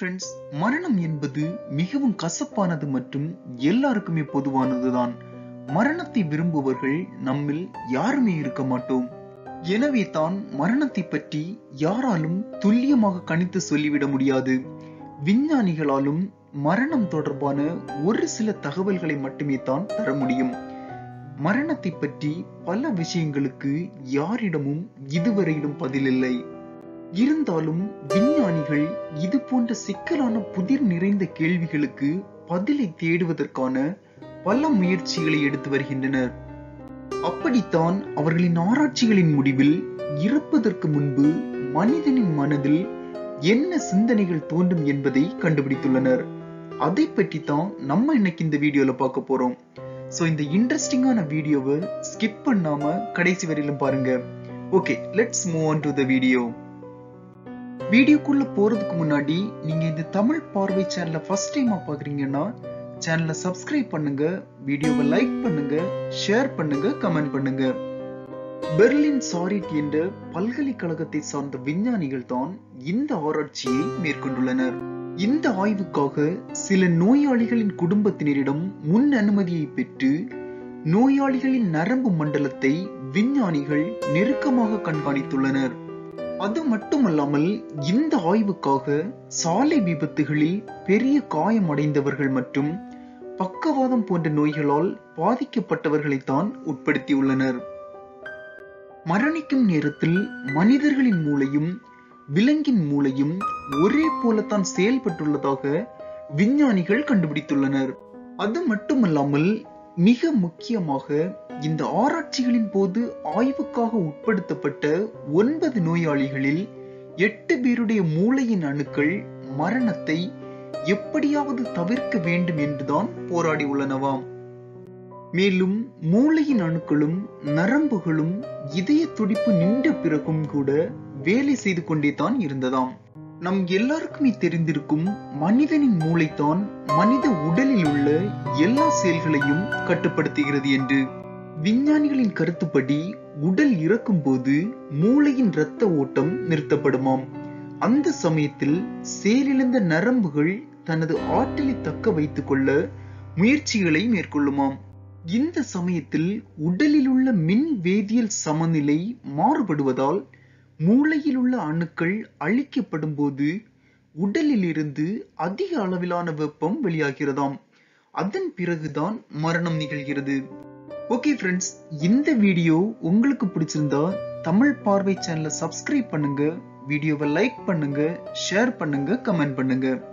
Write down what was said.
friends மரணம் என்பது மிகவும் கசப்பானது மற்றும் எல்லாருக்குமே பொதுவானதுதான் மரணத்தை விரும்புபவர்கள் நம்மில் யாருமே இருக்க மாட்டோம் எனவே தான் மரணத்தை பற்றி யாராலும் துல்லியமாக கணித்து சொல்லிவிட முடியாது விஞ்ஞானிகளாலும் மரணம் தொடர்பான ஒரு சில தகவல்களை மட்டுமே தான் தர முடியும் மரணத்தை பற்றி பல விஷயங்களுக்கு யாரிடமும் இதுவரையிலும் பதிலில்லை இருந்தாலும் விஞ்ஞானிகள் இது போன்ற சிக்கலான புதிர் நிறைந்த கேள்விகளுக்கு பதிலை தேடுவதற்கான பல முயற்சிகளை எடுத்து வருகின்றனர் அப்படித்தான் அவர்களின் ஆராய்ச்சிகளின் முடிவில் இறப்பதற்கு முன்பு மனிதனின் மனதில் என்ன சிந்தனைகள் தோன்றும் என்பதை கண்டுபிடித்துள்ளனர் அதை பற்றி தான் நம்ம இன்னைக்கு இந்த வீடியோல பார்க்க போறோம் சோ இந்த இன்ட்ரெஸ்டிங்கான வீடியோவை ஸ்கிப் பண்ணாம கடைசி வரையிலும் பாருங்க okay let's move on to the video வீடியோக்குள்ள போறதுக்கு முன்னாடி நீங்க இந்த தமிழ் பார்வை சேனலை ஃபர்ஸ்ட் டைமா பாக்குறீங்கன்னா சேனலை சப்ஸ்கிரைப் பண்ணுங்க வீடியோவை லைக் பண்ணுங்க ஷேர் பண்ணுங்க கமெண்ட் பண்ணுங்க பெர்லின் சாரிட் என்ற பல்கலைக்கழகத்தை சார்ந்த விஞ்ஞானிகள் தான் இந்த ஆராய்ச்சியை மேற்கொண்டுள்ளனர் இந்த ஆய்வுக்காக சில நோயாளிகளின் குடும்பத்தினரிடம் முன் அனுமதியை பெற்று நோயாளிகளின் நரம்பு மண்டலத்தை விஞ்ஞானிகள் நெருக்கமாக கண்காணித்துள்ளனர் அது மட்டுமல்லாமல் இந்த ஆய்வுக்காக சாலை விபத்துகளில் பெரிய காயமடைந்தவர்கள் மற்றும் பக்கவாதம் போன்ற நோய்களால் பாதிக்கப்பட்டவர்களைத்தான் உட்படுத்தியுள்ளனர் மரணிக்கும் நேரத்தில் மனிதர்களின் மூளையும் விலங்கின் மூளையும் ஒரே போலத்தான் செயல்பட்டுள்ளதாக விஞ்ஞானிகள் கண்டுபிடித்துள்ளனர் அது மட்டுமல்லாமல் மிக முக்கியமாக இந்த ஆராய்ச்சிகளின் போது ஆய்வுக்காக உட்படுத்தப்பட்ட ஒன்பது நோயாளிகளில் எட்டு பேருடைய மூளையின் அணுக்கள் மரணத்தை எப்படியாவது தவிர்க்க வேண்டும் என்றுதான் போராடி உள்ளனவாம் மேலும் மூளையின் அணுக்களும் நரம்புகளும் இதய துடிப்பு நின்ற பிறகும் கூட வேலை செய்து கொண்டே தான் இருந்ததாம் நம் எல்லாருக்குமே தெரிந்திருக்கும் மனிதனின் மூளைத்தான் மனித உடலில் உள்ள எல்லா செயல்களையும் கட்டுப்படுத்துகிறது என்று விஞ்ஞானிகளின் கருத்துப்படி உடல் இறக்கும் போது மூளையின் இரத்த ஓட்டம் நிறுத்தப்படுமாம் அந்த சமயத்தில் செயலிழந்த நரம்புகள் தனது ஆற்றலை தக்க வைத்துக் கொள்ள முயற்சிகளை மேற்கொள்ளுமாம் இந்த சமயத்தில் உடலில் உள்ள மின் வேதியியல் சமநிலை மாறுபடுவதால் மூளையில் உள்ள அணுக்கள் அழிக்கப்படும் போது உடலில் இருந்து அதிக அளவிலான வெப்பம் வெளியாகிறதாம் அதன் பிறகுதான் மரணம் நிகழ்கிறது ஓகே ஃப்ரெண்ட்ஸ் இந்த வீடியோ உங்களுக்கு பிடிச்சிருந்தா தமிழ் பார்வை சேனலை சப்ஸ்கிரைப் பண்ணுங்க வீடியோவை லைக் பண்ணுங்க ஷேர் பண்ணுங்க கமெண்ட் பண்ணுங்க